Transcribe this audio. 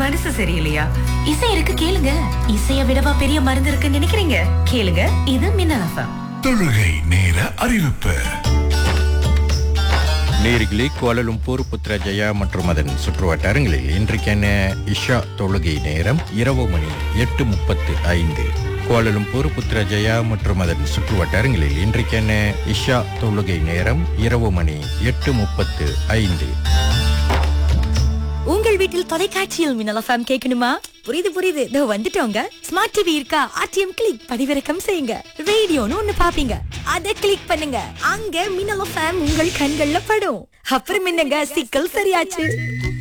மனசு சரியில்லையா இசை இருக்கு கேளுங்க இசைய விடவா பெரிய மருந்து இருக்குன்னு நினைக்கிறீங்க கேளுங்க இது மின்னல் எஃப்எம் தொழுகை நேர அறிவிப்பு நேரிகளே கோலலும்பூர் புத்ரஜயா மற்றும் அதன் சுற்றுவட்டாரங்களில் இன்றைக்கான இஷா தொழுகை நேரம் இரவு மணி எட்டு முப்பத்து ஐந்து கோலலும்பூர் புத்ரஜயா மற்றும் அதன் சுற்றுவட்டாரங்களில் இன்றைக்கான இஷா தொழுகை நேரம் இரவு மணி எட்டு முப்பத்து ஐந்து உங்கள் வீட்டில் தொலைக்காட்சியில் மின்னல் எஃப்எம் கேட்கணுமா புரியுது புரியுது இதோ வந்துட்டோங்க ஸ்மார்ட் டிவி இருக்கா ஆர்டிஎம் கிளிக் பதிவிறக்கம் செய்யுங்க ரேடியோன்னு ஒண்ணு பாப்பீங்க அத கிளிக் பண்ணுங்க அங்க மின்னல் எஃப்எம் உங்கள் கண்கள்ல படும் அப்புறம் என்னங்க சிக்கல் சரியாச்சு